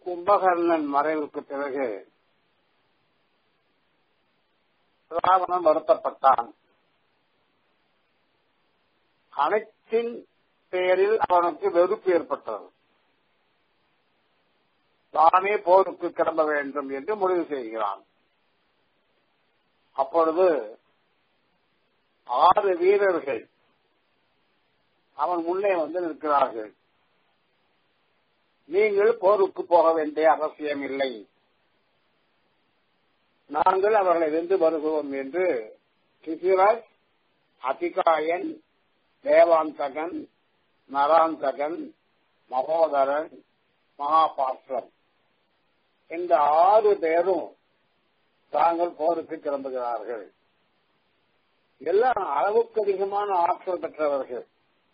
கும்பகர்ணன் மறைவுக்கு பிறகு ராவணன் வருத்தப்பட்டான் அனைத்தின் பெயரில் அவனுக்கு வெறுப்பு ஏற்பட்டது தானே போருக்கு கிளம்ப வேண்டும் என்று முடிவு செய்கிறான் அப்பொழுது ஆறு வீரர்கள் அவன் முன்னே வந்து நிற்கிறார்கள் நீங்கள் போருக்கு போக வேண்டிய அவசியம் இல்லை நாங்கள் அவர்களை வென்று வருகிறோம் என்று கிசிராஜ் அதிகாயன் தேவாந்தகன் நராந்தகன் மகோதரன் மகாபாஸ்வன் இந்த ஆறு பேரும் தாங்கள் போருக்கு கிளம்புகிறார்கள் எல்லாம் அளவுக்கு அதிகமான ஆற்றல் பெற்றவர்கள்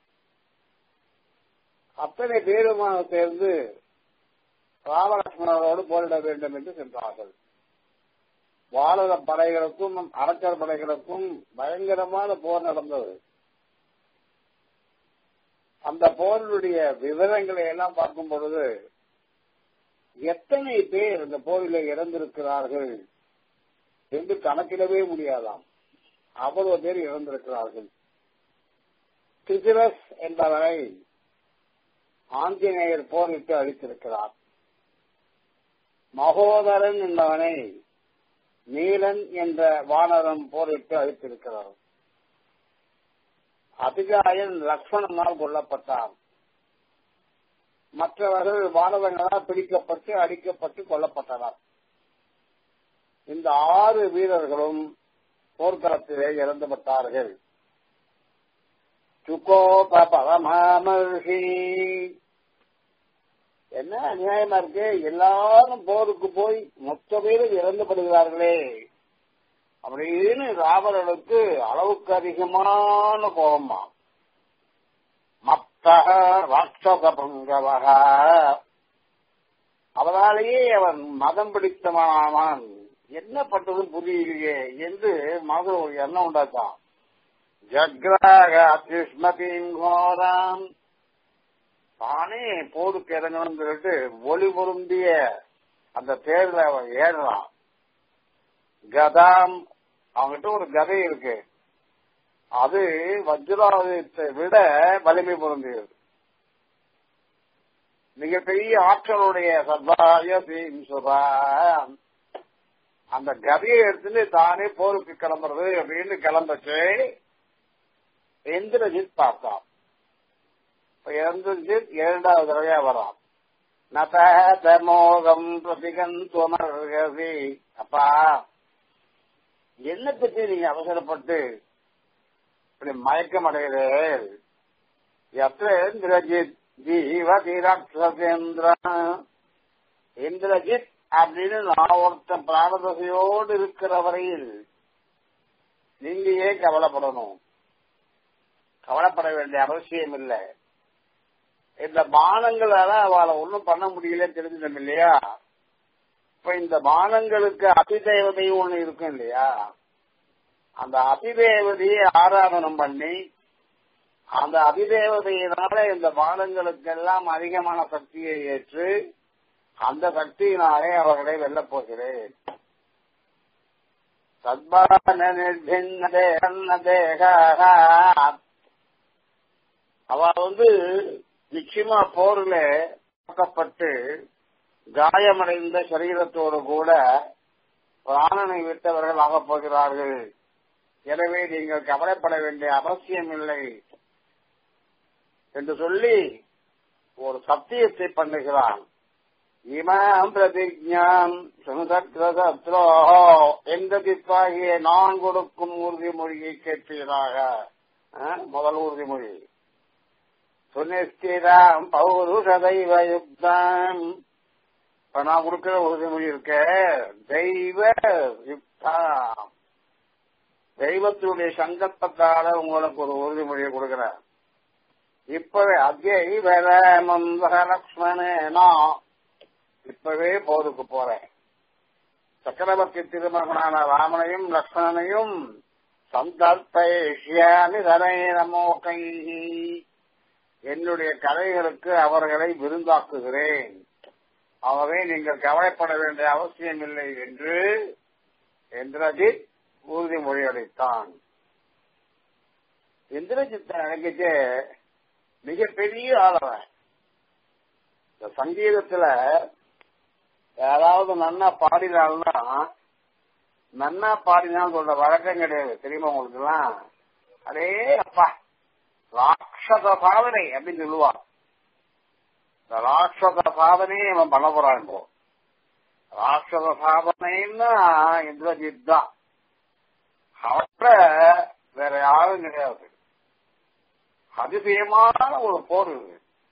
அத்தனை பேருமாக சேர்ந்து ராமலட்சுமணரோடு போரிட வேண்டும் என்று சென்றார்கள் வானர படைகளுக்கும் அரக்கர் படைகளுக்கும் பயங்கரமான போர் நடந்தது அந்த போரினுடைய விவரங்களை எல்லாம் பார்க்கும் பொழுது எத்தனை பேர் இந்த போரில இறந்திருக்கிறார்கள் என்று கணக்கிடவே முடியாதாம் அவ்வளவு பேர் இறந்திருக்கிறார்கள் கிசிரஸ் என்பவரை ஆஞ்சநேயர் போரிட்டு அழித்திருக்கிறார் மகோதரன் என்பவனை நீலன் என்ற வானரம் போரிட்டு அழித்திருக்கிறார் அதிகாயன் லக்ஷ்மணனால் கொல்லப்பட்டார் மற்றவர்கள் வானவங்களால் பிடிக்கப்பட்டு அடிக்கப்பட்டு கொல்லப்பட்டனர் இந்த ஆறு வீரர்களும் போர்க்களத்திலே இறந்துவிட்டார்கள் சுகோப பரமாமர்ஷி என்ன அநியாயமா இருக்கு எல்லாரும் போருக்கு போய் மொத்த பேரும் இறந்துபடுகிறார்களே அப்படின்னு ராவணனுக்கு அளவுக்கு அதிகமான கோபமா மத்த ராட்சச பங்கவக அவராலேயே அவன் மதம் பிடித்தவனானான் என்ன பண்றது புரியலையே என்று மனதில் ஒரு எண்ணம் உண்டாத்தான் ஜக்ராக அத்யுஷ்மதின் கோராம் தானே போருக்கு இறங்கணும் சொல்லிட்டு ஒளி பொருந்திய அந்த தேர்ல அவன் ஏறுறான் கதாம் அவன்கிட்ட ஒரு கதை இருக்கு அது வஜ்ராயுதத்தை விட வலிமை பொருந்தியது மிகப்பெரிய ஆற்றலுடைய சர்வாய சுபான் அந்த கதையை எடுத்துட்டு தானே போருக்கு கிளம்புறது அப்படின்னு கிளம்பச்சு இந்திரஜித் பார்த்தான் இந்திரஜித் இரண்டாவது தடவையா வரான் நத மோகம் பிரதிகந்துவமர்கசி அப்பா என்ன பற்றி நீங்க அவசரப்பட்டு இப்படி மயக்கம் அடைகிறேன் எத்த இந்திரஜித் ஜீவதி ராட்சசேந்திர இந்திரஜித் அப்படின்னு நான் ஒருத்தன் பிராணதசையோடு இருக்கிற வரையில் நீங்க ஏன் கவலைப்படணும் கவலைப்பட வேண்டிய அவசியம் இல்லை இந்த பானங்களால அவளை ஒன்றும் பண்ண முடியல தெரிஞ்சிடும் இல்லையா இப்ப இந்த பானங்களுக்கு அதிதேவதை ஒண்ணு இருக்கும் இல்லையா அந்த அதிதேவதையை ஆராதனம் பண்ணி அந்த அதிதேவதையினால இந்த பானங்களுக்கெல்லாம் அதிகமான சக்தியை ஏற்று அந்த சக்தியினாலே அவர்களை வெல்லப் போகிறேன் அவ வந்து நிச்சயமா போர்ல தாக்கப்பட்டு காயமடைந்த சரீரத்தோடு கூட பிராணனை விட்டவர்கள் ஆகப் போகிறார்கள் எனவே நீங்கள் கவலைப்பட வேண்டிய அவசியம் இல்லை என்று சொல்லி ஒரு சத்தியத்தை பண்ணுகிறான் இமாம் பிரதிஜாம் சுதத்ரோ எந்த திப்பாகிய நான் கொடுக்கும் உறுதிமொழியை கேட்பீராக முதல் உறுதிமொழி சுனிஷ்டிதாம் பௌருஷ தெய்வ யுக்தாம் இப்ப நான் கொடுக்கிற உறுதிமொழி இருக்க தெய்வ யுக்தாம் தெய்வத்தினுடைய சங்கல்பத்தால உங்களுக்கு ஒரு உறுதிமொழியை கொடுக்கிறேன் இப்பவே அத்தியம் லக்ஷ்மணேனா இப்பவே போருக்கு போறேன் சக்கரவர்த்தி திருமகனான ராமனையும் லக்ஷ்மணனையும் சந்தர்ப்பேஷியாமி தரை நமோ கை என்னுடைய கதைகளுக்கு அவர்களை விருந்தாக்குகிறேன் ஆகவே நீங்கள் கவலைப்பட வேண்டிய அவசியம் இல்லை என்று இந்திரஜித் உறுதிமொழி அளித்தான் இந்திரஜித்தை நினைக்கிட்டு மிகப்பெரிய ஆளவன் இந்த சங்கீதத்துல யாராவது நன்னா பாடினால்னா நன்னா பாடினான்னு சொல்ற வழக்கம் கிடையாது தெரியுமா உங்களுக்கு எல்லாம் அதே அப்பா ராட்சத சாதனை அப்படின்னு சொல்லுவான் இந்த ராட்சத சாதனையை இவன் பண்ண போறான் இப்போ ராட்சத சாதனைன்னா இந்திரஜித் தான் அவற்ற வேற யாரும் கிடையாது அதிசயமான ஒரு போர் இது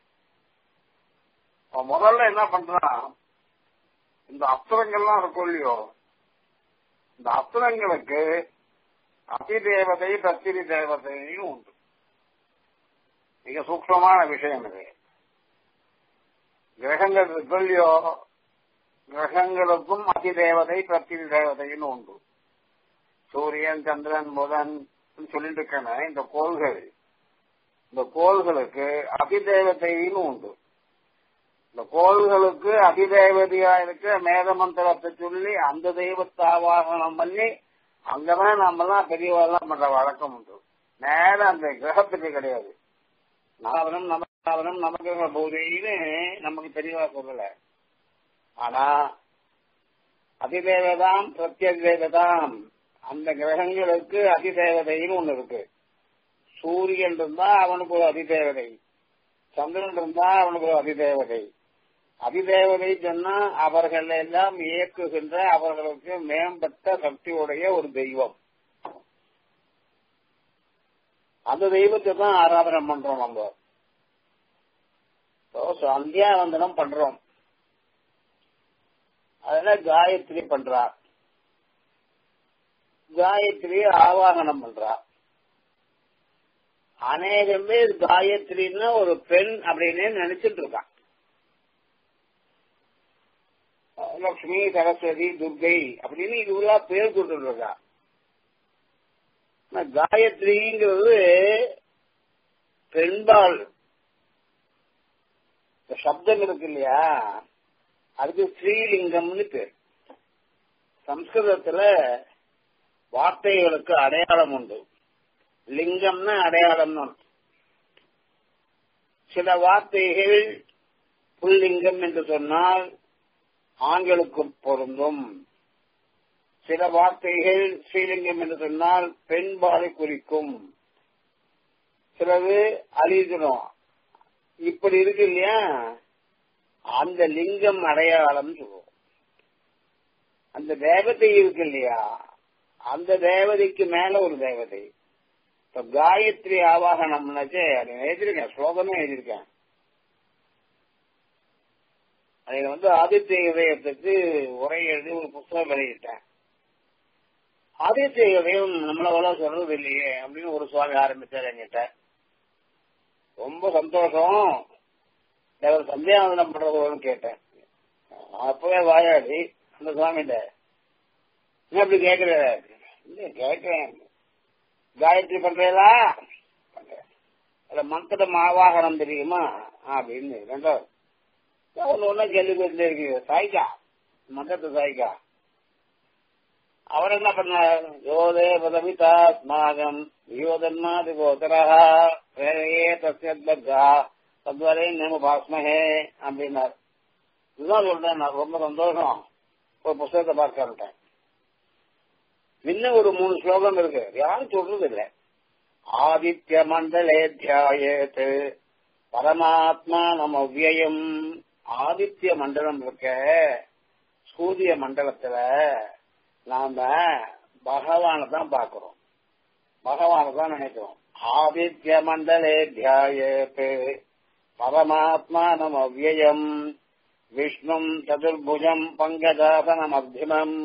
அவன் முதல்ல என்ன பண்றான் இந்த அஸ்திரங்கள்லாம் இருக்கும் இல்லையோ இந்த அஸ்திரங்களுக்கு அதிதேவதை பிரத்திரி தேவதையும் உண்டு மிக சூக்ஷமான விஷயம் இது கிரகங்கள் இருக்கு இல்லையோ கிரகங்களுக்கும் அதிதேவதை பிரத்திரி தேவதைன்னு உண்டு சூரியன் சந்திரன் புதன் சொல்லிட்டு இருக்கேன் இந்த கோள்கள் இந்த கோள்களுக்கு அதிதேவதைன்னு உண்டு இந்த கோள்களுக்கு அதிதேவதையா இருக்க மேத மந்திரத்தை சொல்லி அந்த தெய்வத்தை ஆவாகனம் பண்ணி அங்கதான் நம்மலாம் பெரியவாள்லாம் பண்ற வழக்கம் உண்டு நேரம் அந்த கிரகத்துக்கு கிடையாது நாவனம் நமக்காவனம் நமக்கு பூஜைன்னு நமக்கு பெரியவா சொல்லல ஆனா அதிதேவதாம் பிரத்யேகதாம் அந்த கிரகங்களுக்கு அதிதேவதைன்னு ஒண்ணு இருக்கு சூரியன் இருந்தா அவனுக்கு ஒரு அதிதேவதை சந்திரன் இருந்தா அவனுக்கு ஒரு அதிதேவதை அதிதேவதை சொன்னா அவர்கள் எல்லாம் இயக்குகின்ற அவர்களுக்கு மேம்பட்ட சக்தியுடைய ஒரு தெய்வம் அந்த தெய்வத்தை தான் ஆராதனை பண்றோம் நம்ம சந்தியாவந்தனம் பண்றோம் அதெல்லாம் காயத்ரி பண்றா காயத்ரி ஆவாகனம் பண்றா அநேகம் பேர் காயத்ரின்னா ஒரு பெண் அப்படின்னு நினைச்சிட்டு இருக்கான் லட்சுமி சரஸ்வதி துர்கை அப்படின்னு இதுவா பேர் கொடுத்துட்டு இருக்கா காயத்ரிங்கிறது பெண்பால் சப்தம் இருக்கு இல்லையா அதுக்கு ஸ்ரீலிங்கம்னு பேர் சம்ஸ்கிருதத்துல வார்த்தைகளுக்கு அடையாளம் உண்டு லிங்கம்னா அடையாளம் சில வார்த்தைகள் புல்லிங்கம் என்று சொன்னால் ஆண்களுக்கு பொருந்தும் சில வார்த்தைகள் ஸ்ரீலிங்கம் என்று சொன்னால் பெண்பாலை குறிக்கும் சிலது அழிதணும் இப்படி இருக்கு இல்லையா அந்த லிங்கம் அடையாளம் சொல்லுவோம் அந்த தேவதை இருக்கு இல்லையா அந்த தேவதைக்கு மேல ஒரு தேவதை இப்ப காயத்ரி ஆவாகனம்னாச்சே அது எழுதியிருக்கேன் ஸ்லோகமே எழுதியிருக்கேன் அதில் வந்து ஆதித்ய இதயத்துக்கு உரை எழுதி ஒரு புத்தகம் வெளியிட்டேன் ஆதித்ய இதயம் நம்மள சொல்றது இல்லையே அப்படின்னு ஒரு சுவாமி ஆரம்பிச்சார் என்கிட்ட ரொம்ப சந்தோஷம் அவர் சந்தியாவந்தனம் பண்றதுன்னு கேட்டேன் அப்பவே வாயாடி அந்த சுவாமிகிட்ட என்ன அப்படி கேட்கிற இல்ல கேட்கிறேன் காயத்ரி பண்றீங்களா பண்றேன் அதுல மந்திரம் ஆவாகனம் தெரியுமா அப்படின்னு ரெண்டாவது ஒன்னு ஒன்னும் கேள்வி கேட்டு இருக்கு சாய்க்கா மந்திரத்தை சாய்க்கா அவர் என்ன பண்ணார் யோதே பதவிதாத்மாகம் யோதன்மாதி கோதரா வேறையே தஸ்யத்பத்தா தத்வரை நேம பாஸ்மஹே அப்படின்னார் இதுதான் சொல்றேன் நான் ரொம்ப சந்தோஷம் ஒரு புஸ்தகத்தை பார்க்க இன்னும் ஒரு மூணு ஸ்லோகம் இருக்கு யாரும் சொல்றது இல்லை ஆதித்ய மண்டலே தியாயேத்து பரமாத்மா நம்ம அவ்வியம் ஆதித்ய மண்டலம் இருக்க சூரிய மண்டலத்துல நாம பகவானை தான் பாக்குறோம் பகவானை தான் நினைக்கிறோம் ஆதித்ய மண்டலே தியாயேத்து பரமாத்மா நம்ம அவ்வியம் விஷ்ணும் சதுர்புஜம் பங்கஜாசனமத்தியமம்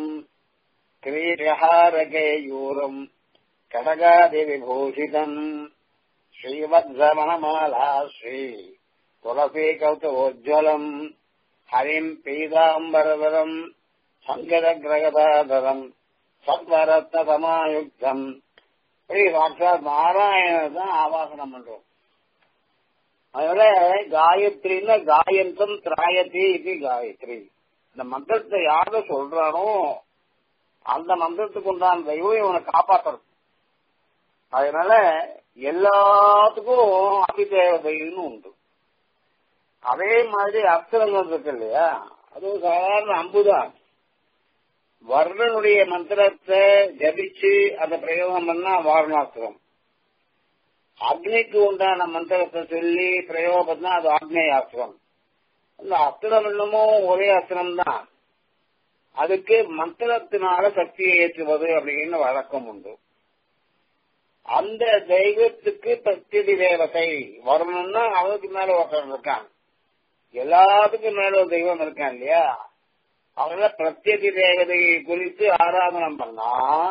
கிரீடஹாரகேயூரம் கடகாதிவிபூஷிதம் ஸ்ரீவத்சமணமாலா ஸ்ரீ துளசீகௌதோஜ்வலம் ஹரிம் பீதாம்பரதரம் சங்கடகிரகதாதரம் சத்வரத்ன சமாயுக்தம் ஸ்ரீ சாட்சாத் நாராயணர் தான் ஆவாசனம் பண்றோம் அதனால காயத்ரின்னா காயந்தம் திராயத்தி இது காயத்ரி இந்த மந்திரத்தை யார சொல்றானோ அந்த மந்திரத்துக்கு உண்டான தெய்வம் இவனை காப்பாத்துறது அதனால எல்லாத்துக்கும் அபிதேவதைன்னு உண்டு அதே மாதிரி அஸ்திரங்கள் இருக்கு இல்லையா அதுவும் சாதாரண அம்புதான் வர்ணனுடைய மந்திரத்தை ஜபிச்சு அந்த பிரயோகம் பண்ணா வாரணாஸ்திரம் அக்னிக்கு உண்டான மந்திரத்தை சொல்லி பிரயோகம் பண்ணா அது ஆக்னேயாஸ்திரம் அந்த அஸ்திரம் என்னமோ ஒரே அஸ்திரம் தான் அதுக்கு மந்திரத்தினால சக்தியை ஏற்றுவது அப்படின்னு வழக்கம் உண்டு அந்த தெய்வத்துக்கு பிரத்யதி தேவதை வரணும்னா அவனுக்கு மேல ஒருத்தர் இருக்கான் எல்லாத்துக்கும் மேல ஒரு தெய்வம் இருக்கான் இல்லையா அவங்கள பிரத்யதி தேவதையை குறித்து ஆராதனம் பண்ணா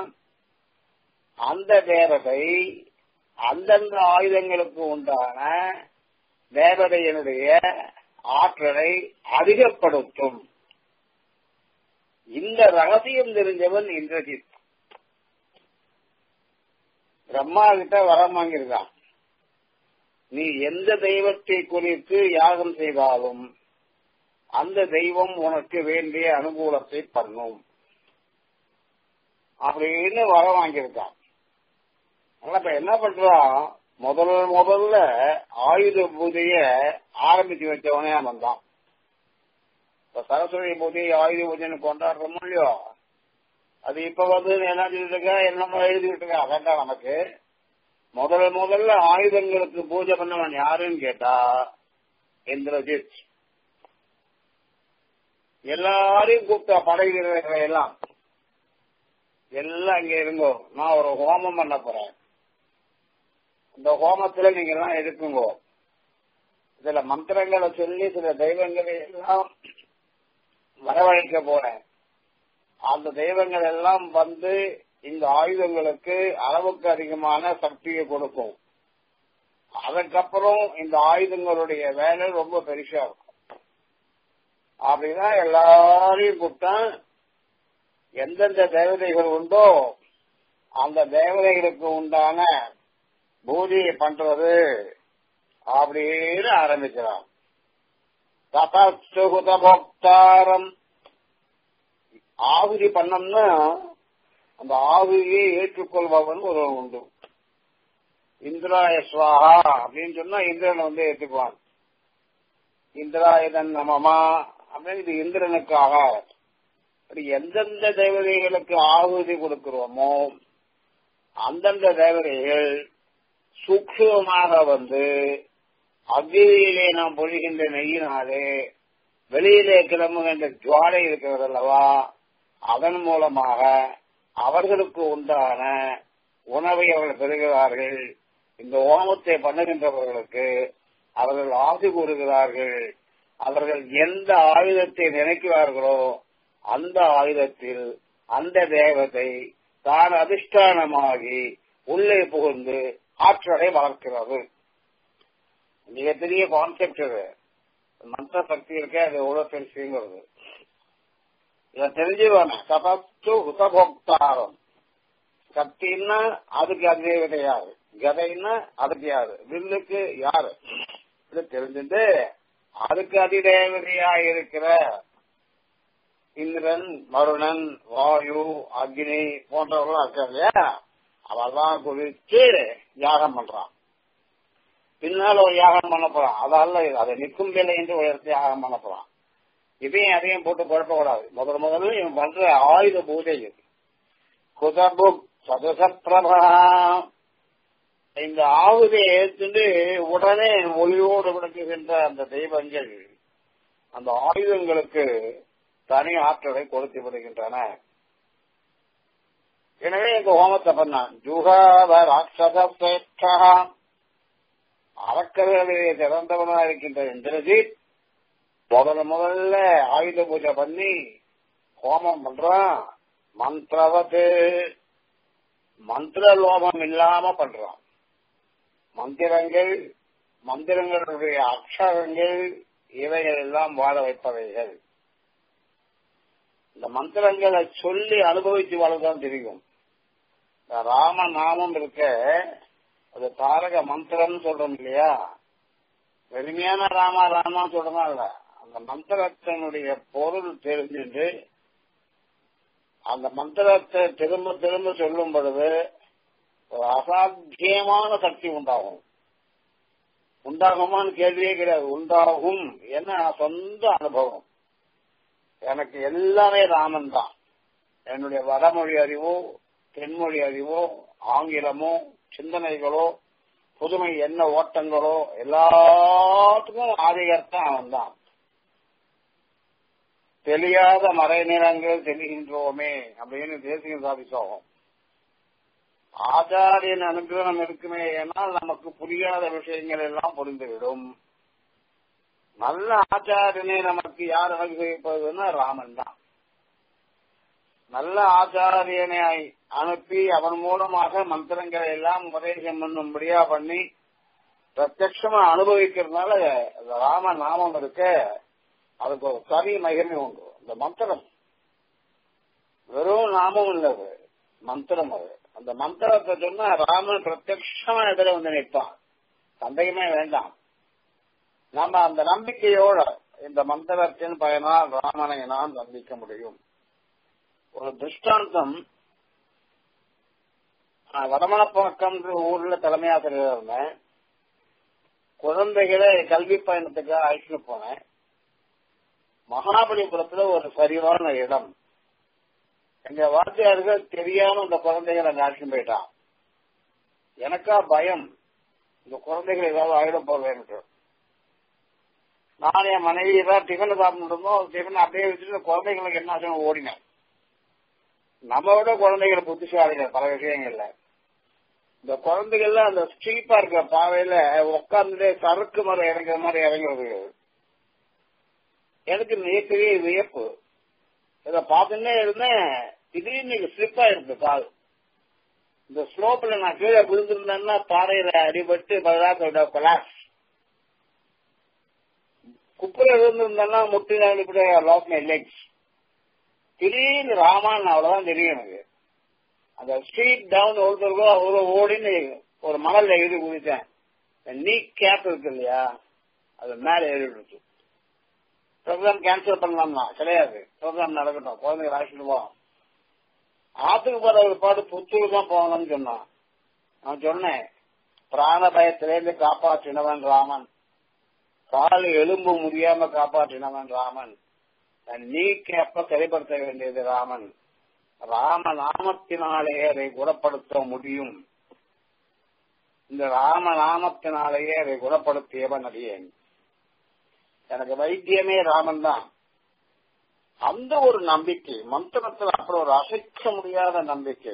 அந்த தேவதை அந்தந்த ஆயுதங்களுக்கு உண்டான தேவதையினுடைய ஆற்றலை அதிகப்படுத்தும் இந்த ரகசியம் தெரிஞ்சவன் இந்திரஜித் பிரம்மா கிட்ட வரம் வாங்கியிருக்கான் நீ எந்த தெய்வத்தை குறித்து யாகம் செய்தாலும் அந்த தெய்வம் உனக்கு வேண்டிய அனுகூலத்தை பண்ணும் அப்படின்னு வரம் வாங்கியிருக்கான் இப்ப என்ன பண்றான் முதல் முதல்ல ஆயுத பூஜைய ஆரம்பிச்சு வச்சவனே அவன் தான் இப்ப சரஸ்வதி பூஜை ஆயுத பூஜைன்னு கொண்டாடுறோமோ இல்லையோ அது இப்ப வந்து என்ன சொல்லிட்டு இருக்கா என்னமோ எழுதிட்டு இருக்கா அதான் நமக்கு முதல் முதல்ல ஆயுதங்களுக்கு பூஜை பண்ணவன் யாருன்னு கேட்டா இந்திரஜித் எல்லாரையும் கூப்பிட்டா படை வீரர்களை எல்லாம் எல்லாம் இங்க இருங்கோ நான் ஒரு ஹோமம் பண்ண போறேன் இந்த ஹோமத்துல நீங்க எல்லாம் இருக்குங்கோ இதுல மந்திரங்களை சொல்லி சில தெய்வங்களை எல்லாம் வரவழைக்க போறேன் அந்த தெய்வங்கள் எல்லாம் வந்து இந்த ஆயுதங்களுக்கு அளவுக்கு அதிகமான சக்தியை கொடுக்கும் அதுக்கப்புறம் இந்த ஆயுதங்களுடைய வேலை ரொம்ப பெருசா இருக்கும் அப்படின்னா எல்லாரையும் கூப்பிட்டா எந்தெந்த தேவதைகள் உண்டோ அந்த தேவதைகளுக்கு உண்டான பூஜையை பண்றது அப்படின்னு ஆரம்பிக்கிறான் தபஸ்துகுத போக்தாரம் ஆகுதி பண்ணோம்னா அந்த ஆகுதியை ஏற்றுக்கொள்பவன் ஒரு உண்டு இந்திராய சுவாகா அப்படின்னு சொன்னா இந்திரன் வந்து ஏற்றுக்குவான் இந்திராயுதன் நமமா அப்படின்னு இது இந்திரனுக்காக அப்படி எந்தெந்த தேவதைகளுக்கு ஆகுதி கொடுக்கிறோமோ அந்தந்த தேவதைகள் சூக்ஷமாக வந்து அக்னியிலே நாம் பொழிகின்ற நெய்யினாலே வெளியிலே கிளம்புகின்ற ஜுவாலை இருக்கிறது அல்லவா அதன் மூலமாக அவர்களுக்கு உண்டான உணவை அவர்கள் பெறுகிறார்கள் இந்த ஓமத்தை பண்ணுகின்றவர்களுக்கு அவர்கள் ஆசி கூறுகிறார்கள் அவர்கள் எந்த ஆயுதத்தை நினைக்கிறார்களோ அந்த ஆயுதத்தில் அந்த தேவதை தான் அதிஷ்டானமாகி உள்ளே புகுந்து ஆற்றலை வளர்க்கிறது மிகப்பெரிய கான்செப்ட் இது மந்திர சக்தி இருக்கே அது எவ்வளவு பெருசுங்கிறது இதை தெரிஞ்சுவாங்க தபத்து உபபோக்தாரம் சக்தின்னா அதுக்கு அதிதேவதை யாரு கதைன்னா அதுக்கு யாரு வில்லுக்கு யாரு இது தெரிஞ்சுட்டு அதுக்கு அதிதேவதையா இருக்கிற இந்திரன் வருணன் வாயு அக்னி போன்றவர்கள் இருக்காங்க இல்லையா அவெல்லாம் குறித்து யாகம் பண்றான் பின்னால் ஒரு யாகம் பண்ண போறான் அதல்ல அதை நிற்கும் வேலை என்று ஒரு இடத்துல யாகம் பண்ண போறான் இதையும் அதையும் போட்டு குழப்பக்கூடாது முதல் முதல்ல இவன் பண்ற ஆயுத பூஜை இது குதபுக் சதசப்பிரபா இந்த ஆயுதை ஏற்றுண்டு உடனே ஒளியோடு விளக்குகின்ற அந்த தெய்வங்கள் அந்த ஆயுதங்களுக்கு தனி ஆற்றலை கொடுத்து விடுகின்றன எனவே இந்த ஹோமத்தை பண்ணான் ஜுகாவ ராட்சசேஷ்டா அரக்கர்களிலே சிறந்தவனா இருக்கின்ற இந்திரஜித் முதல்ல முதல்ல ஆயுத பூஜை பண்ணி ஹோமம் பண்றான் மந்திரவத்து மந்திர லோபம் இல்லாம பண்றான் மந்திரங்கள் மந்திரங்களுடைய அக்ஷரங்கள் இவைகள் எல்லாம் வாழ வைப்பவைகள் இந்த மந்திரங்களை சொல்லி அனுபவிச்சு வாழதான் தெரியும் ராம நாமம் இருக்க அது தாரக மந்திரம் சொல்றோம் இல்லையா வெறுமையான ராமா ராமா சொல்றதுனால அந்த மந்திரத்தினுடைய பொருள் தெரிஞ்சுட்டு அந்த மந்திரத்தை திரும்ப திரும்ப சொல்லும் பொழுது ஒரு அசாத்தியமான சக்தி உண்டாகும் உண்டாகுமான்னு கேள்வியே கிடையாது உண்டாகும் என்ன சொந்த அனுபவம் எனக்கு எல்லாமே ராமன் தான் என்னுடைய வடமொழி அறிவோ தென்மொழி அறிவோ ஆங்கிலமோ சிந்தனைகளோ புதுமை என்ன ஓட்டங்களோ எல்லாத்துக்கும் ஆதிகர்த்தான் அவன் தான் தெரியாத மறைநிறங்கள் தெரிகின்றோமே அப்படின்னு தேசிய சாதிச்சோம் ஆச்சாரியன் அனுகிரகம் இருக்குமே ஏனால் நமக்கு புரியாத விஷயங்கள் எல்லாம் புரிந்துவிடும் நல்ல ஆச்சாரியனை நமக்கு யார் அனுகிரகிப்பதுன்னா ராமன் தான் நல்ல ஆச்சாரியனை அனுப்பி அவன் மூலமாக மந்திரங்களை எல்லாம் உபதேசம் பண்ணும்படியா பண்ணி பிரத்யட்சமா அனுபவிக்கிறதுனால அந்த ராம நாமம் இருக்க அதுக்கு ஒரு தனி மகிமை உண்டு இந்த மந்திரம் வெறும் நாமம் இல்லது மந்திரம் அது அந்த மந்திரத்தை சொன்னா ராமன் பிரத்யட்சமா எதிர வந்து நிற்பான் சந்தேகமே வேண்டாம் நம்ம அந்த நம்பிக்கையோட இந்த மந்திரத்தின் பயனால் ராமனை நான் சந்திக்க முடியும் ஒரு திருஷ்டாந்தம் வடமணப்பாக்கம் ஊர்ல தலைமை ஆசிரியர் இருந்தேன் குழந்தைகளை கல்வி பயணத்துக்காக அழைச்சிட்டு போனேன் மகாபலிபுரத்துல ஒரு சரிவான இடம் எங்க வாத்தியார்கள் தெரியாம இந்த குழந்தைகளை அங்க அழைச்சிட்டு போயிட்டான் எனக்கா பயம் இந்த குழந்தைகள் ஏதாவது ஆயிட போவேன் நான் என் மனைவி ஏதாவது டிஃபன் சாப்பிட்டு இருந்தோம் டிஃபன் அப்படியே வச்சுட்டு குழந்தைகளுக்கு என்ன ஆச்சு ஓடினேன் நம்ம விட குழந்தைகள் புத்திசாலிகள் பல விஷயங்கள்ல இந்த குழந்தைகள்ல அந்த ஸ்டீப்பா இருக்கிற பாவையில உட்கார்ந்து சறுக்கு மரம் இறங்குற மாதிரி இறங்குறது எனக்கு மிகப்பெரிய வியப்பு இதை பார்த்துன்னே இருந்தேன் திடீர்னு ஸ்லிப் ஆயிருக்கு கால் இந்த ஸ்லோப்ல நான் கீழே விழுந்திருந்தேன்னா பாறையில அடிபட்டு பதிலாக கொலாஸ் குப்பையில விழுந்திருந்தேன்னா முட்டி அடிப்பட லாக் மை லெக்ஸ் திடீர்னு ராமான் அவ்வளவுதான் தெரியும் எனக்கு அந்த ஸ்ட்ரீட் டவுன் ஒருத்தருக்கோ ஒரு ஓடின்னு ஒரு மணல்ல எழுதி குதித்தேன் நீ கேப் இருக்கு இல்லையா அது மேல ஏறிடுச்சு ப்ரோக்ராம் கேன்சல் பண்ணலாம்னா கிடையாது ப்ரோக்ராம் நடக்கட்டும் குழந்தைங்க அழைச்சிட்டு போவோம் ஆத்துக்கு போற ஒரு பாடு புத்தூர் தான் போகணும்னு சொன்னான் நான் சொன்னேன் பிராண பயத்திலேருந்து காப்பாற்றினவன் ராமன் கால் எலும்பு முடியாம காப்பாற்றினவன் ராமன் நீ கேப்ப செயல்படுத்த வேண்டியது ராமன் ராம நாமத்தினாலேயே அதை குணப்படுத்த முடியும் இந்த ராம நாமத்தினாலேயே அதை குணப்படுத்தியவன் அடியேன் எனக்கு வைத்தியமே ராமன் தான் அந்த ஒரு நம்பிக்கை மந்திரத்தில் அப்புறம் ஒரு அசைக்க முடியாத நம்பிக்கை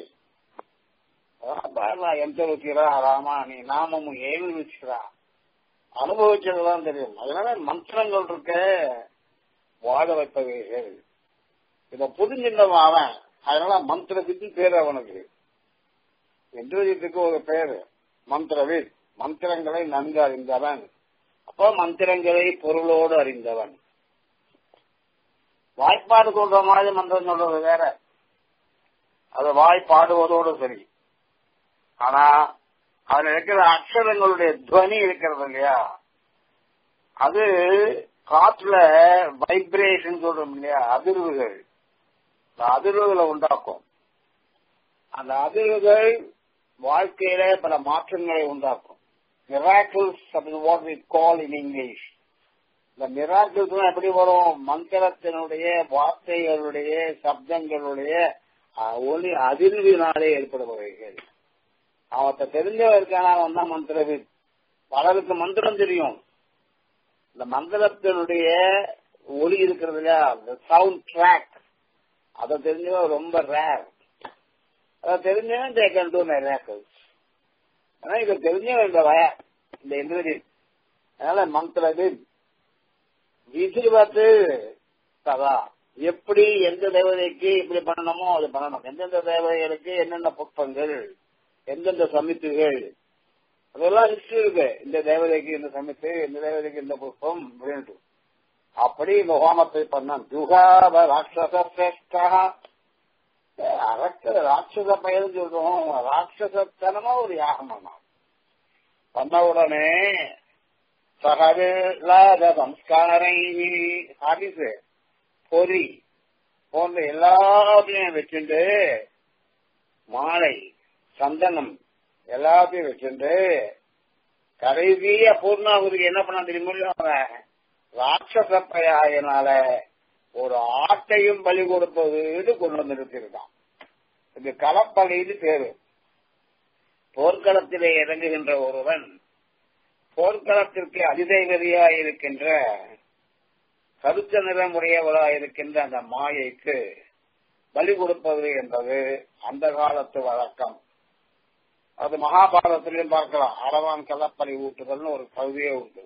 எந்த வச்சுக்கிறா ராமா நீ நாமமும் ஏழு வச்சுக்கிறா அனுபவிச்சதுதான் தெரியும் அதனால மந்திரங்கள் இருக்க வாழ வைப்பவைகள் இத புரிஞ்சிருந்தவன் அவன் அதனால மந்திரத்துக்கு பேர் அவனுக்கு இந்திரஜித்துக்கு ஒரு பேரு மந்திரவித் மந்திரங்களை நன்கு அறிந்தவன் அப்போ மந்திரங்களை பொருளோடு அறிந்தவன் வாய்ப்பாடு சொல்ற மாதிரி மந்திரம் சொல்றது வேற அது வாய் பாடுவதோடு சரி ஆனா அதுல இருக்கிற அக்ஷரங்களுடைய துவனி இருக்கிறது இல்லையா அது காற்றுல வைப்ரேஷன் சொல்றோம் இல்லையா அதிர்வுகள் அந்த அதிர்வுகளை உண்டாக்கும் அந்த அதிர்வுகள் வாழ்க்கையில பல மாற்றங்களை உண்டாக்கும் மிராக்கிள்ஸ் அப்படி what we call in English இந்த மிராக்கிள்ஸ் எப்படி வரும் மந்திரத்தினுடைய வார்த்தைகளுடைய சப்தங்களுடைய ஒளி அதிர்வினாலே ஏற்படுபவைகள் அவத்த தெரிஞ்சவன் இருக்கானா அவன் தான் மந்திரவித் பலருக்கு மந்திரம் தெரியும் இந்த மந்திரத்தினுடைய ஒளி இருக்கிறது இல்லையா இந்த சவுண்ட் ட்ராக் அதை தெரிஞ்சவன் ரொம்ப ரேர் அதை தெரிஞ்சவன் தே கேன் டூ மிராக்கிள்ஸ் ஆனா இதை தெரிஞ்சவன் இந்த வய இந்த இந்திரஜித் அதனால மந்திரவித் விதி பார்த்து கதா எப்படி எந்த தேவதைக்கு இப்படி பண்ணணுமோ அது பண்ணணும் எந்தெந்த தேவதைகளுக்கு என்னென்ன புஷ்பங்கள் எந்தெந்த சமித்துகள் அதெல்லாம் லிஸ்ட் இருக்கு இந்த தேவதைக்கு இந்த சமித்து இந்த தேவதைக்கு இந்த புஷ்பம் அப்படின்ட்டு அப்படி இந்த ஹோமத்தை பண்ணான் ஜுகாப ராட்சச சிரேஷ்டா அரக்க ராட்சச பயிர் சொல்றோம் ராட்சசத்தனமா ஒரு யாகம் பண்ணான் பண்ண உடனே சகலாத சம்ஸ்காரை ஹாபிஸ் பொறி போன்ற எல்லாத்தையும் வச்சுட்டு மாலை சந்தனம் எல்லாத்தையும் வச்சுட்டு கடைசியா பூர்ணாகுதிக்கு என்ன பண்ண தெரியுமோ அவன் ராட்சச பையனால ஒரு ஆட்டையும் பலி கொடுப்பது கொண்டு வந்து நிறுத்திருக்கான் இது களப்பலின்னு பேரு போர்க்களத்திலே இறங்குகின்ற ஒருவன் போர்க்களத்திற்கு அதிதேவதியாய் இருக்கின்ற கருத்த நிறமுடையவராய் இருக்கின்ற அந்த மாயைக்கு பலி கொடுப்பது என்பது அந்த காலத்து வழக்கம் அது மகாபாரதத்திலையும் பார்க்கலாம் அரவான் கலப்பலி ஊட்டுதல்னு ஒரு பகுதியே உண்டு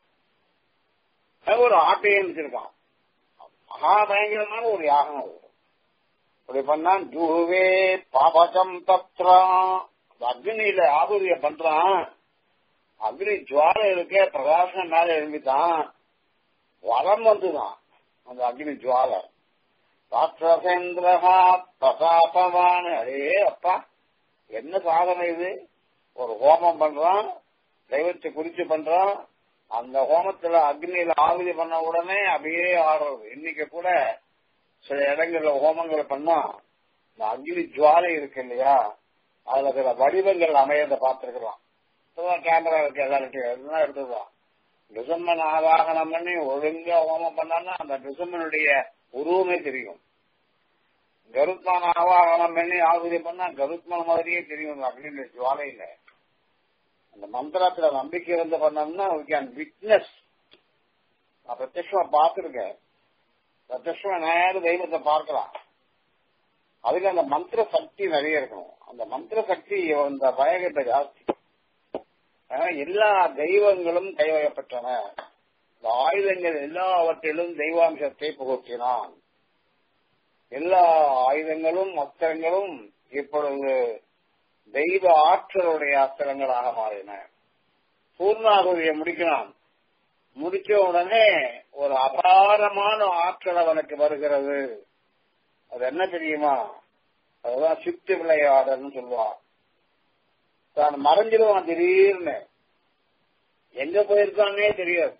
அது ஒரு ஆட்டையும் வச்சிருக்கான் மகா பயங்கரமான ஒரு யாகம் அது அப்படி பண்ணான் ஜூவே பாபகம் தத்ரான் அக்னியில ஆபூதிய பண்றான் அக்னி ஜுவாலை இருக்கே பிரகாசம் மேல எழும்பிட்டான் வளம் வந்துதான் அந்த அக்னி ஜுவாலை ராட்சசேந்திரஹா பிரசாபவான் அடே அப்பா என்ன சாதனை இது ஒரு ஹோமம் பண்றான் தெய்வத்தை குறிச்சு பண்றான் அந்த ஹோமத்துல அக்னியில ஆகுதி பண்ண உடனே அப்படியே ஆடுறது இன்னைக்கு கூட சில இடங்கள்ல ஹோமங்களை பண்ணா இந்த அக்னி ஜுவாலை இருக்கு இல்லையா அதுல சில வடிவங்கள் அமையத பார்த்திருக்கலாம் கேமரா இருக்கு எல்லார்ட்டையும் எல்லாம் எடுத்துதான் டிசம்பன் ஆவாகனம் பண்ணி ஒழுங்கா ஹோமம் பண்ணான்னா அந்த டிசம்பனுடைய உருவமே தெரியும் கருத்மான் ஆவாகனம் பண்ணி ஆகுதி பண்ணா கருத்மான் மாதிரியே தெரியும் அப்படின்னு ஜுவாலையில அந்த மந்திரத்துல நம்பிக்கை இருந்து பண்ணோம்னா வி கேன் விட்னஸ் நான் பிரத்யமா பார்த்திருக்கேன் பிரத்யமா நேரம் தெய்வத்தை பார்க்கலாம் அதுக்கு அந்த மந்திர சக்தி நிறைய இருக்கணும் அந்த மந்திர சக்தி இந்த பயகத்தை ஜாஸ்தி எல்லா தெய்வங்களும் கைவயப்பட்டன இந்த ஆயுதங்கள் எல்லாவற்றிலும் தெய்வாம்சத்தை புகுத்தினான் எல்லா ஆயுதங்களும் அஸ்திரங்களும் இப்பொழுது தெய்வ ஆற்றலுடைய அஸ்திரங்களாக மாறின பூர்ணாகுதியை முடிக்கிறான் முடிச்ச உடனே ஒரு அபாரமான ஆற்றல் அவனுக்கு வருகிறது அது என்ன தெரியுமா அதுதான் சித்து விளையாடல்னு சொல்லுவான் தான் மறைஞ்சிடுவான் திடீர்னு எங்க போயிருக்கான்னே தெரியாது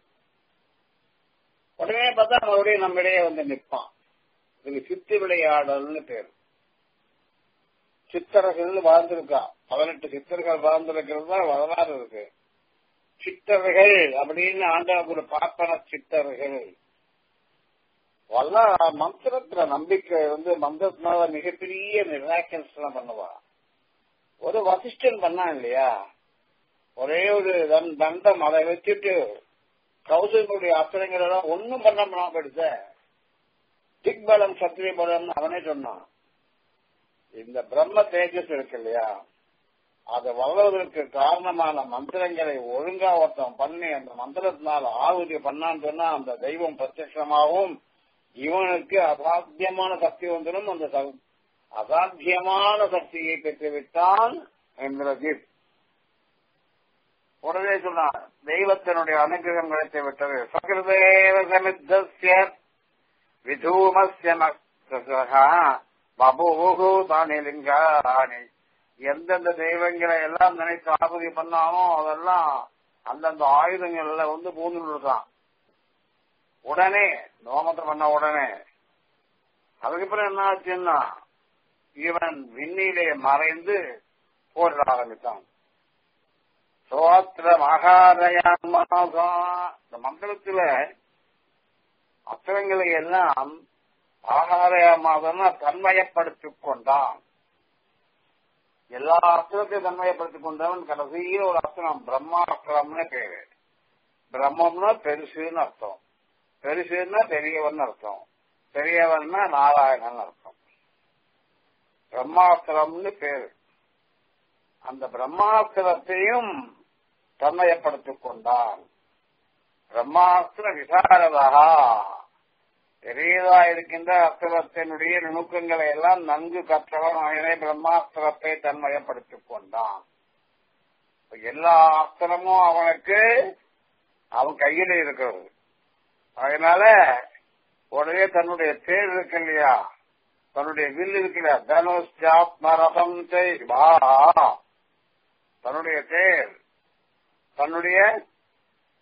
உடனே பார்த்தா மறுபடியும் நம்மிடையே வந்து நிற்பான் இதுக்கு சித்து விளையாடல்னு பேர் சித்தர்கள் வாழ்ந்திருக்கா பதினெட்டு சித்தர்கள் வாழ்ந்திருக்கிறது தான் வரலாறு இருக்கு சித்தர்கள் அப்படின்னு ஆண்டாபுர பார்ப்பன சித்தர்கள் வல்ல மந்திரத்துல நம்பிக்கை வந்து மந்திரத்தினால மிகப்பெரிய மிராக்கல்ஸ் எல்லாம் பண்ணுவா ஒரு வசிஷ்டன் பண்ணான் இல்லையா ஒரே ஒரு தண்டம் அதை வச்சுட்டு கௌசல்களுடைய அஸ்திரங்கள் எல்லாம் ஒன்னும் பண்ண முடியாம போயிடுச்ச திக்பலம் சத்திரிய பலம் அவனே சொன்னான் இந்த பிரம்ம தேஜஸ் இருக்கு இல்லையா அது வளர்வதற்கு காரணமான மந்திரங்களை ஒழுங்கா ஒருத்தன் பண்ணி அந்த மந்திரத்தினால ஆகுதி பண்ணான்னு சொன்னா அந்த தெய்வம் பிரத்யமாகவும் இவனுக்கு அசாத்தியமான சக்தி வந்துடும் அந்த அசாத்தியமான சக்தியை பெற்றுவிட்டான் இந்திரஜித் உடனே சொன்னான் தெய்வத்தினுடைய அனுகிரகம் கிடைத்து விட்டது சகிருதேவ சமித்தஸ்ய விதூமஸ்ய பபூகு தானே லிங்காணி எந்தெந்த தெய்வங்களை எல்லாம் நினைத்து ஆகுதி பண்ணானோ அதெல்லாம் அந்தந்த ஆயுதங்கள்ல வந்து பூந்து இருக்கான் உடனே நோமத்தை பண்ண உடனே அதுக்கப்புறம் என்ன ஆச்சுன்னா இவன் விண்ணிலே மறைந்து போரிட ஆரம்பித்தான் சோத்திர மகாதயாமாசா இந்த மந்திரத்துல அஸ்திரங்களை எல்லாம் ஆகாரயமாதனா தன்மயப்படுத்திக் கொண்டான் எல்லா அஸ்திரத்தையும் தன்மயப்படுத்திக் கொண்டவன் கடைசியில் ஒரு அஸ்திரம் பிரம்மாஸ்திரம்னு பேரு பிரம்மம்னா பெருசுன்னு அர்த்தம் பெருசுன்னா பெரியவன் அர்த்தம் பெரியவன்னா நாராயணன் அர்த்தம் பிரம்மாஸ்திரம்னு பேரு அந்த பிரம்மாஸ்திரத்தையும் தன்மயப்படுத்திக் கொண்டான் பிரம்மாஸ்திர விசாரதா பெரியதா இருக்கின்ற அஸ்திரத்தினுடைய நுணுக்கங்களை எல்லாம் நன்கு கற்றவன் அவனே பிரம்மாஸ்திரத்தை தன்மயப்படுத்திக் கொண்டான் எல்லா அஸ்திரமும் அவனுக்கு அவன் கையில இருக்கிறது அதனால உடனே தன்னுடைய தேர் இருக்கு இல்லையா தன்னுடைய வில் இருக்கிற தனுஷ்டாத்மரசம் செய்வா தன்னுடைய தேர் தன்னுடைய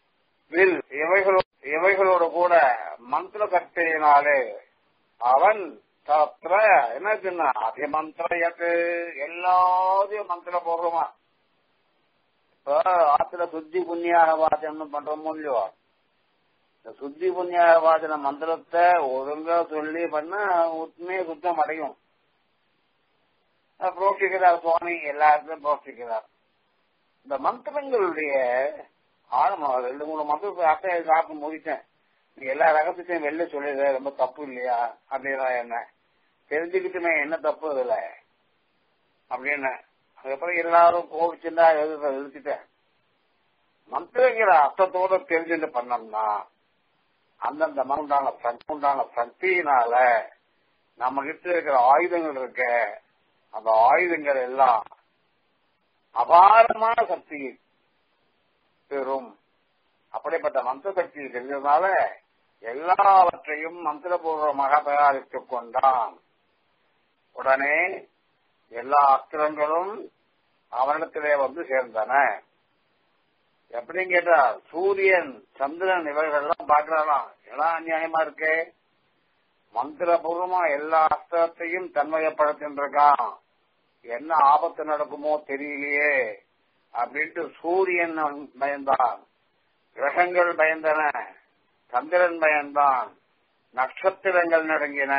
வில் இவைகளோ இவைகளோடு கூட மந்திர சக்தியினாலே அவன் தத்திர என்ன சொன்ன அதிமந்திரயத்து எல்லாத்தையும் மந்திர பூர்வமா இப்ப ஆத்துல சுத்தி புண்ணியாக வாசனம் பண்றோமோ இல்லையோ இந்த சுத்தி புண்ணியாக வாசன மந்திரத்தை ஒழுங்கா சொல்லி பண்ண உண்மையை சுத்தம் அடையும் புரோஷிக்கிறார் சுவாமி எல்லாருக்கும் புரோஷிக்கிறார் இந்த மந்திரங்களுடைய ஆழமா ரெண்டு மூணு மந்திரத்தை அட்டை சாப்பிட்டு முடிச்சேன் நீ எல்லா ரகத்தையும் வெளில சொல்லிடுற ரொம்ப தப்பு இல்லையா அப்படின்னா என்ன தெரிஞ்சுக்கிட்டுமே என்ன தப்பு இதுல அப்படின்னு அதுக்கப்புறம் எல்லாரும் கோபிச்சுட்டா எழுத எழுதிட்டேன் மந்திரங்கிற அர்த்தத்தோட தெரிஞ்சுட்டு பண்ணோம்னா அந்தந்த உண்டான உண்டான சக்தியினால நம்ம கிட்ட இருக்கிற ஆயுதங்கள் இருக்க அந்த ஆயுதங்கள் எல்லாம் அபாரமான சக்தி பெறும் அப்படிப்பட்ட மந்திர சக்தி தெரிஞ்சதுனால எல்லாவற்றையும் மந்திரபூர்வமாக தயாரித்துக் கொண்டான் உடனே எல்லா அஸ்திரங்களும் அவனிடத்திலே வந்து சேர்ந்தன எப்படின்னு கேட்டா சூரியன் சந்திரன் இவர்கள்லாம் பாக்குறாராம் எல்லாம் அநியாயமா இருக்கே மந்திரபூர்வமா எல்லா அஸ்திரத்தையும் தன்மயப்படுத்தின்றிருக்கான் என்ன ஆபத்து நடக்குமோ தெரியலையே அப்படின்ட்டு சூரியன் பயந்தான் கிரகங்கள் பயந்தன சந்திரன் பயந்தான் நட்சத்திரங்கள் நடுங்கின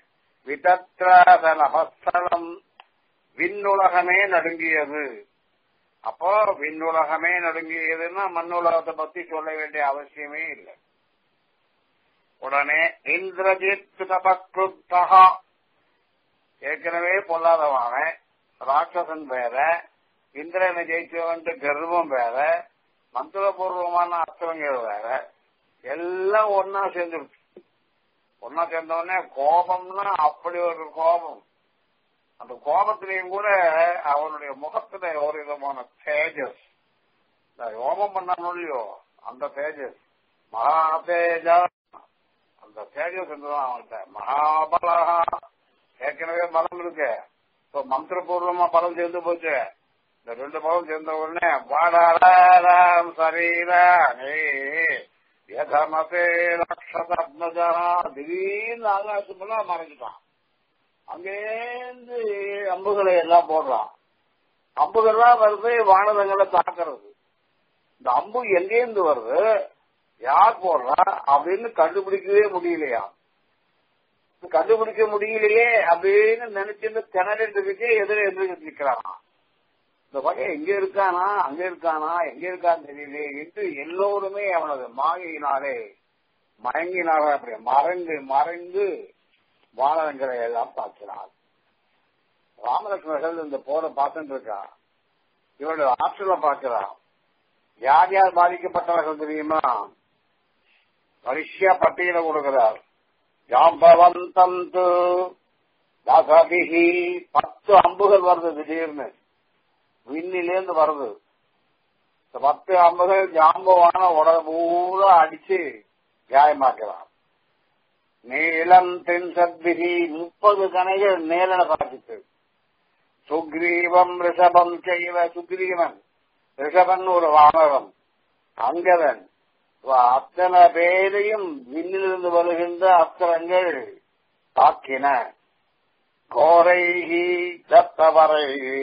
விதத்திரம் விண்ணுலகமே நடுங்கியது அப்போ விண்ணுலகமே நடுங்கியதுன்னா மண்ணுலகத்தை பத்தி சொல்ல வேண்டிய அவசியமே இல்லை உடனே இந்திரஜித் தபக்ருத்தகா ஏற்கனவே பொல்லாதவான ராட்சசன் வேற இந்திரனை ஜெயிச்சவன்ட்டு கர்வம் வேற மந்திரபூர்வமான அஸ்திரங்கள் வேற எல்லாம் ஒன்னா சேர்ந்துருச்சு ஒன்னா சேர்ந்த உடனே கோபம்னா அப்படி ஒரு கோபம் அந்த கோபத்திலையும் கூட அவனுடைய முகத்துல ஒரு விதமான தேஜஸ் யோகம் பண்ணணும் இல்லையோ அந்த தேஜஸ் மகா தேஜா அந்த தேஜஸ் இருந்ததான் அவன்கிட்ட மகாபலகா ஏற்கனவே பலம் இருக்கு இப்போ மந்திரபூர்வமா பலம் சேர்ந்து போச்சு இந்த ரெண்டு பலம் சேர்ந்த உடனே வாடாராம் சரீரா யதமதே லட்சதப்னஜா திடீர்னு ஆகாசமெல்லாம் மறைஞ்சிட்டான் அங்கேருந்து அம்புகளை எல்லாம் போடுறான் அம்புகள்லாம் வருது வானதங்களை தாக்குறது இந்த அம்பு எங்கேருந்து வருது யார் போடுறா அப்படின்னு கண்டுபிடிக்கவே முடியலையா கண்டுபிடிக்க முடியலையே அப்படின்னு நினைச்சிருந்து திணறிட்டு எதிர எதிர்த்து நிக்கிறான் இந்த வகை எங்க இருக்கானா அங்க இருக்கானா எங்க இருக்கான்னு தெரியலையே என்று எல்லோருமே அவனது மாயினாலே மயங்கினாரா அப்படி மறைந்து மறைந்து வானரங்களை எல்லாம் பார்க்கிறார் ராமலட்சுமணர்கள் இந்த போரை பார்த்துட்டு இருக்கா இவருடைய ஆற்றலை பார்க்கிறான் யார் யார் பாதிக்கப்பட்டவர்கள் தெரியுமா வரிசையா பட்டியல கொடுக்கிறார் ஜாம்பவந்தம் தசபிகி பத்து அம்புகள் வருது திடீர்னு விண்ணிலேருந்து வருது இந்த பத்து அம்புகள் ஜாம்பவான உடல் பூரா அடிச்சு காயமாக்கலாம் நீளம் தென் சத்பிகி முப்பது கணைகள் நேலன காட்டிச்சு சுக்ரீவம் ரிஷபம் செய்வ சுக்ரீவன் ரிஷபன் ஒரு வானரம் அங்கதன் அத்தனை பேரையும் விண்ணிலிருந்து வருகின்ற அஸ்திரங்கள் தாக்கின கோரைகி தத்தவரைகி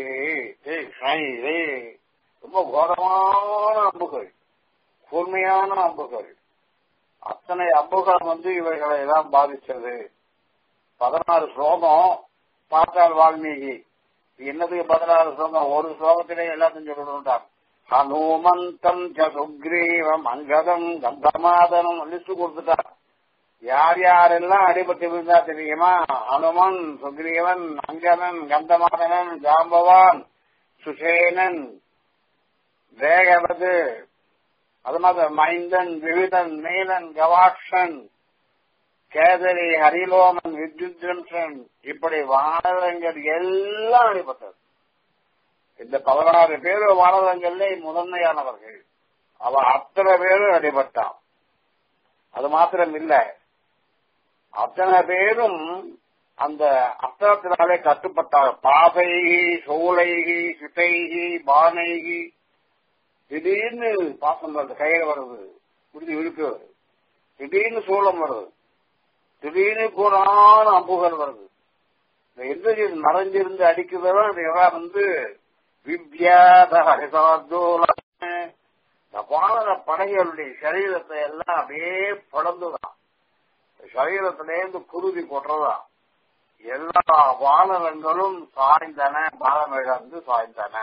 ரொம்ப கோரமான அம்புகள் கூர்மையான அம்புகள் அத்தனை அம்புகள் வந்து இவைகளை எல்லாம் பாதிச்சது பதினாறு ஸ்லோகம் பார்த்தால் வால்மீகி என்னதுக்கு பதினாறு ஸ்லோகம் ஒரு ஸ்லோகத்திலே எல்லாத்தையும் சொல்லணும்ட்டான் ஹனுமந்தம் ச சுக்ரீவம் அங்கதம் கந்தமாதனம் லிஸ்ட் கொடுத்துட்டார் யார் யாரெல்லாம் அடிபட்டு விழுந்தா தெரியுமா ஹனுமன் சுக்ரீவன் அங்கதன் கந்தமாதனன் ஜாம்பவான் சுசேனன் வேகவது அது மாதிரி மைந்தன் விவிதன் நீலன் கவாக்ஷன் கேதரி ஹரிலோமன் வித்யுத்ரம்சன் இப்படி வானரங்கள் எல்லாம் அடிபட்டது இந்த பதினாறு பேர் வானரங்கள்ல முதன்மையானவர்கள் அவ அத்தனை பேரும் அடிபட்டான் அது மாத்திரம் இல்ல அத்தனை பேரும் அந்த அஸ்திரத்தினாலே கட்டுப்பட்டார் பாசைகி சோலைகி சிட்டைகி பானைகி திடீர்னு பாசம் வருது கையில வருது இப்படி இழுக்குவது திடீர்னு சூளம் வருது திடீர்னு கூறான அம்புகள் வருது இந்த இந்திரஜித் மறைஞ்சிருந்து அடிக்கிறதெல்லாம் அந்த இடம் வந்து விவ்யாத ஹரிசார்தோல இந்த வானர படைகளுடைய சரீரத்தை எல்லாம் அப்படியே படந்துதான் சரீரத்திலேருந்து குருதி கொட்டுறதான் எல்லா வானரங்களும் சாய்ந்தன பாலமிழந்து சாய்ந்தன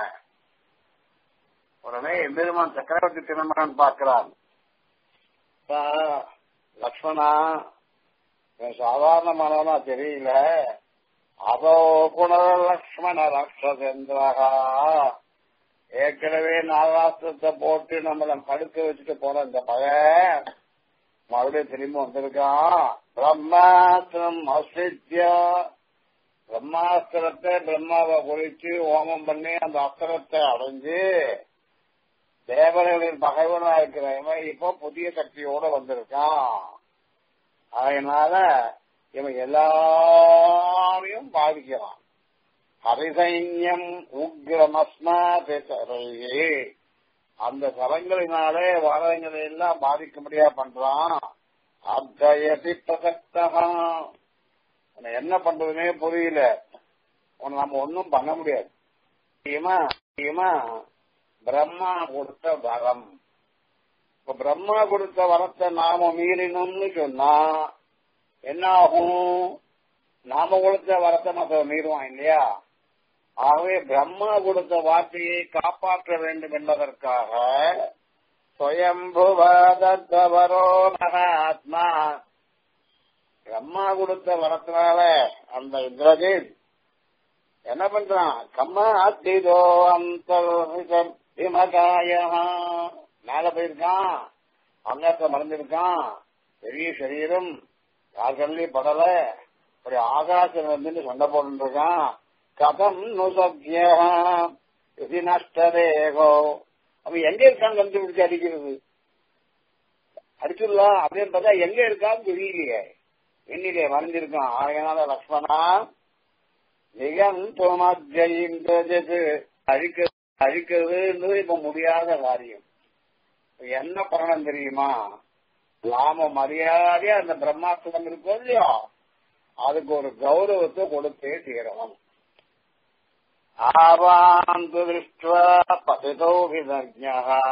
உடனே எம்பெருமான் சக்கரவர்த்தி திருமணம் பார்க்கிறான் லக்ஷ்மணா சாதாரணமானவனா தெரியல அதோ புனர் லக்ஷ்மண ரக்ஷசேந்திரகா ஏற்கனவே நாகாஸ்திரத்தை போட்டு நம்மள படுக்க வச்சுட்டு போன இந்த பையன் மறுபடியும் திரும்ப வந்திருக்கான் பிரம்மாஸ்திரம் அசித்யா பிரம்மாஸ்திரத்தை பிரம்மாவை குறிச்சு ஹோமம் பண்ணி அந்த அஸ்திரத்தை அடைஞ்சு தேவர்களின் பகைவனா இருக்கிறவன் இப்போ புதிய சக்தியோட வந்திருக்கான் அதனால இவன் எல்லாரையும் பாதிக்கிறான் ஹரிசைன்யம் உக்ரமஸ்மா பேசறையே அந்த சரங்களினாலே வாரங்களை எல்லாம் பாதிக்க முடியா பண்றான் அத்தயதி பிரசக்தகா என்ன பண்றதுனே புரியல உன்னை நம்ம ஒன்னும் பண்ண முடியாது பிரம்மா கொடுத்த வரம் இப்ப பிரம்மா கொடுத்த வரத்தை நாம மீறினோம்னு சொன்னா என்ன ஆகும் நாம கொடுத்த வரத்தை நம்ம மீறுவான் இல்லையா ஆகவே பிரம்மா கொடுத்த வார்த்தையை காப்பாற்ற வேண்டும் என்பதற்காக சுயம்புவதவரோ மகாத்மா பிரம்மா கொடுத்த வரத்தினால அந்த இந்திரஜித் என்ன பண்றான் கம்மா அத்திதோ அந்த மேல போயிருக்கான் அங்கத்தை மறந்திருக்கான் பெரிய சரீரம் யார் கண்ணிலையும் படல அப்படி ஆகாசம் வந்து சண்டை போட்டுருக்கான் கதம் நுசக்ய நஷ்டதேகோ அவன் எங்க இருக்கான்னு கண்டுபிடிச்சு அடிக்கிறது அடிச்சிடலாம் அப்படின்னு பார்த்தா எங்க இருக்கான்னு தெரியலையே எண்ணிலே மறைஞ்சிருக்கான் ஆகையனால லக்ஷ்மணா நிகந்தோமஜயின்றது அழிக்க அழிக்கிறதுன்றது இப்ப முடியாத காரியம் என்ன பலனம் தெரியுமா நாம மரியாதையா அந்த பிரம்மாஸ்திரம் இருக்கோ இல்லையோ அதுக்கு ஒரு கௌரவத்தை கொடுத்தே தீரணும் ஆவாந்து திருஷ்டுவா பதிதோ விதஜா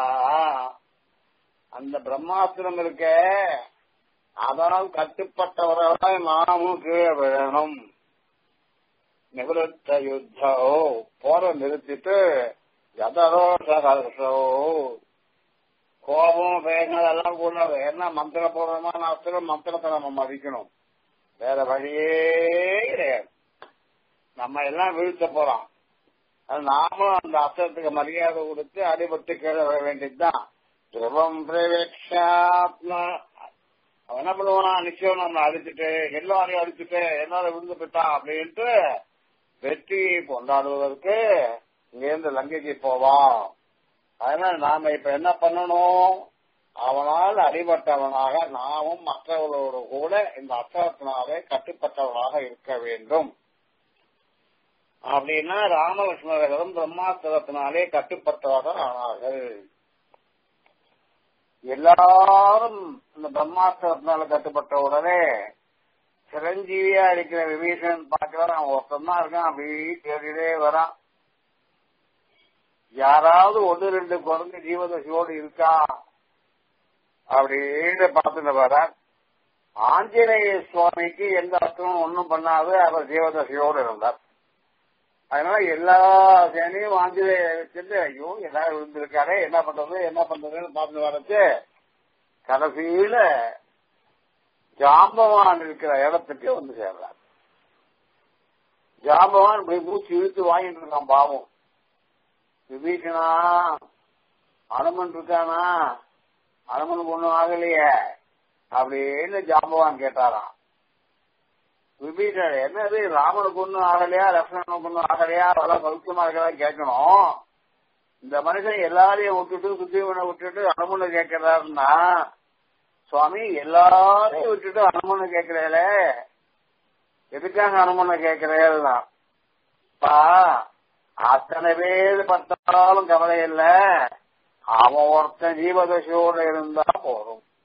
அந்த பிரம்மாஸ்திரம் இருக்க அதனால் கட்டுப்பட்டவர்களாய் நாமும் கீழே விழணும் நிவృத்த யுத்தோ போற நிறுத்திட்டு யதரோஷோ கோபம் வேகங்கள் எல்லாம் கூடாது என்ன மந்திரபூர்வமான அஸ்திரம் மந்திரத்தை நம்ம மதிக்கணும் வேற வழியே கிடையாது நம்ம எல்லாம் வீழ்த்த போறோம் அது நாமளும் அந்த அஸ்திரத்துக்கு மரியாதை கொடுத்து அடிபட்டு கீழே வர வேண்டியதுதான் துருவம் பிரவேக்ஷாத்மா அவன் என்ன பண்ணுவானா நிச்சயம் நம்ம அடிச்சுட்டு எல்லாரையும் அடிச்சுட்டு எல்லாரும் விழுந்து போயிட்டான் அப்படின்ட்டு வெற்றியை கொண்டாடுவதற்கு இங்கிருந்து லங்கைக்கு போவான் அதனால நாம இப்ப என்ன பண்ணணும் அவனால் அடிபட்டவனாக நாமும் மற்றவர்களோடு கூட இந்த அஸ்திரத்தினாலே கட்டுப்பட்டவனாக இருக்க வேண்டும் அப்படின்னா ராமகிருஷ்ணர்களும் பிரம்மாஸ்திரத்தினாலே கட்டுப்பட்டவர்கள் ஆனார்கள் எல்லாரும் இந்த பிரம்மாஸ்திரத்தினால கட்டுப்பட்ட உடனே சிரஞ்சீவியா இருக்கிற விபீஷன் பார்க்கிறான் அவன் ஒருத்தன் தான் இருக்கான் அப்படியே தேடிட்டே வரான் யாராவது ஒன்று ரெண்டு குழந்தை ஜீவதசையோடு இருக்கா அப்படின்னு பார்த்துட்டு வர ஆஞ்சநேய சுவாமிக்கு எந்த அர்த்தமும் ஒன்றும் பண்ணாது அவர் ஜீவதசையோடு இருந்தார் அதனால எல்லா சேனையும் ஆஞ்சநேய வச்சுட்டு ஐயோ எல்லாரும் விழுந்திருக்காரே என்ன பண்றது என்ன பண்றதுன்னு பார்த்து வரச்சு கடைசியில ஜாம்பவான் இருக்கிற இடத்துக்கு வந்து சேர்றார் ஜாம்பவான் இப்படி மூச்சு இழுத்து வாங்கிட்டு இருக்கான் பாவம் விபீஷனா அனுமன் இருக்கானா அனுமனுக்கு ஒண்ணும் ஆகலையே அப்படின்னு ஜாம்பவான் கேட்டாராம் விபீஷன் என்னது ராமனுக்கு ஒண்ணும் ஆகலையா லக்ஷ்மணனுக்கு ஒண்ணும் ஆகலையா அதெல்லாம் சௌக்கியமா இருக்கதா கேட்கணும் இந்த மனுஷன் எல்லாரையும் விட்டுட்டு சுத்தீவனை விட்டுட்டு அனுமனை கேட்கிறாருன்னா சுவாமி எல்லாரையும் விட்டுட்டு அனுமனை கேட்கிறேல எதுக்காக அனுமனை கேட்கிறேன்னா பா அத்தனை பேர் பட்டாலும் கவலை இல்ல அவன் ஒருத்தன் ஜீவதசையோட இருந்தா போதும்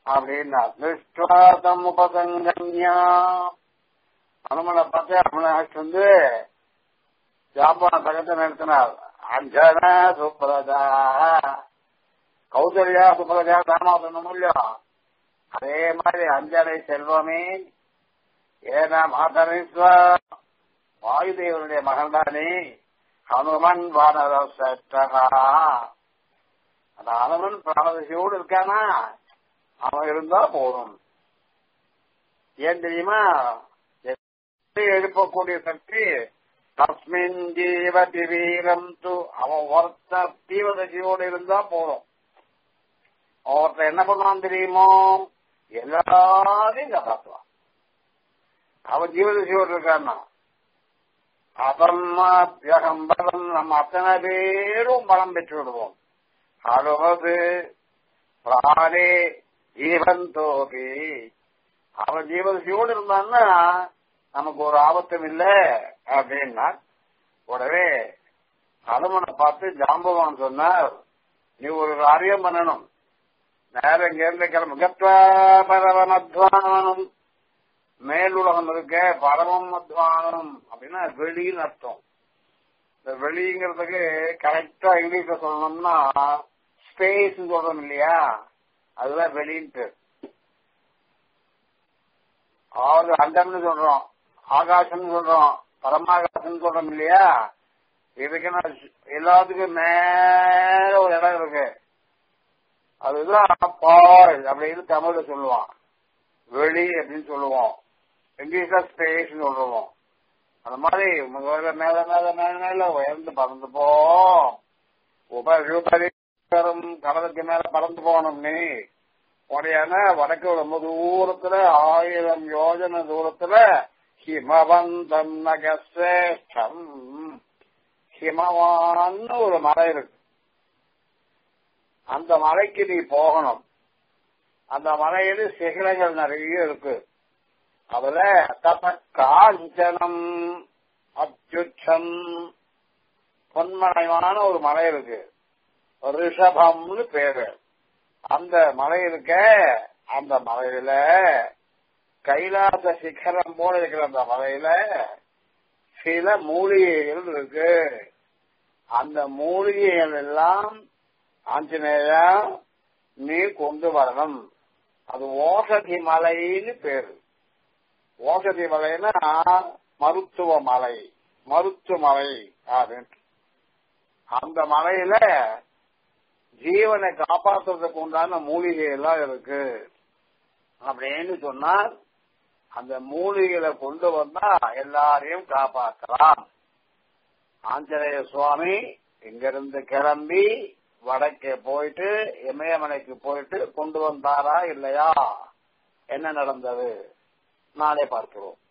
அப்படின்னா திருஷ்டாதம் உபசங்கன்யா அனுமனை பார்த்து அவனை வந்து ஜாப்பான தகத்தை நிறுத்தினார் அஞ்சன சுப்ரதா கௌசல்யா சுப்ரதா தாமாசனம் இல்லையோ அதே மாதிரி அஞ்சனை செல்வமே ஏனா மாதனீஸ்வர வாயுதேவனுடைய மகன்தானே ஹனுமன் வானர சட்டகா அந்த ஹனுமன் பிராணதிசையோடு இருக்கானா அவன் இருந்தா போதும் ஏன் தெரியுமா எழுப்பக்கூடிய சக்தி தஸ்மின் ஜீவதி வீரம் து அவன் ஒருத்த தீவதசியோடு இருந்தா போதும் ஒருத்தர் என்ன பண்ணுவான் தெரியுமோ எல்லாரையும் காப்பாற்றுவான் அவன் ஜீவதசியோடு இருக்கான்னா அதர்மாபியகம் பலம் நம்ம அத்தனை பேரும் பலம் பெற்று விடுவோம் அழுவது பிராணே ஜீவன் தோபி அவன் ஜீவதசியோடு இருந்தான்னா நமக்கு ஒரு ஆபத்தும் இல்லை அப்படின்னா உடனே அனுமனை பார்த்து ஜாம்பவான் சொன்னார் நீ ஒரு காரியம் பண்ணணும் நேரம் இங்க இருந்து கிளம்பு கத்வா பரவமத்வானம் மேலுலகம் இருக்க பரமம் அத்வானம் அப்படின்னா வெளின்னு அர்த்தம் இந்த வெளிங்கிறதுக்கு கரெக்டா இங்கிலீஷ்ல சொல்லணும்னா ஸ்பேஸ் சொல்றோம் இல்லையா அதுதான் வெளின்ட்டு அதாவது அண்டம்னு சொல்றோம் ஆகாசம்னு சொல்றோம் பரமாகாசம்னு சொல்றோம் இல்லையா இதுக்கு நான் எல்லாத்துக்கும் மேல ஒரு இடம் இருக்கு அதுதான் பால் அப்படின்னு தமிழ்ல சொல்லுவான் வெளி அப்படின்னு சொல்லுவோம் இங்கிலீஷ்ல ஸ்பேஸ் சொல்லுவோம் அந்த மாதிரி மேல மேல மேல மேல மேல உயர்ந்து பறந்து போ உபரி கடலுக்கு மேல பறந்து போகணும் நீ உடையான வடக்கு ரொம்ப தூரத்துல ஆயிரம் யோஜன தூரத்துல ஹிமவந்தம் நகசேஷ்டம் ஹிமவான்னு ஒரு மலை இருக்கு அந்த மலைக்கு நீ போகணும் அந்த மலையில சிகரங்கள் நிறைய இருக்கு அதுல தப காஞ்சனம் அத்யுச்சம் பொன்மயமான ஒரு மலை இருக்கு ரிஷபம்னு பேரு அந்த மலை இருக்க அந்த மலையில கைலாச சிகரம் போல இருக்கிற அந்த மலையில சில மூலிகைகள் இருக்கு அந்த மூலிகைகள் எல்லாம் ஆஞ்சநேயா நீ கொண்டு வரணும் அது ஓசதி மலைன்னு பேரு ஓசதி மலைன்னா மருத்துவ மலை மருத்துவ மலை அப்படின்னு அந்த மலையில ஜீவனை காப்பாற்றுறதுக்கு உண்டான மூலிகை எல்லாம் இருக்கு அப்படின்னு சொன்னால் அந்த மூலிகளை கொண்டு வந்தா எல்லாரையும் காப்பாற்றலாம் ஆஞ்சநேய சுவாமி இங்கிருந்து கிளம்பி வடக்கே போயிட்டு இமயமலைக்கு போயிட்டு கொண்டு வந்தாரா இல்லையா என்ன நடந்தது நாளை பார்க்கிறோம்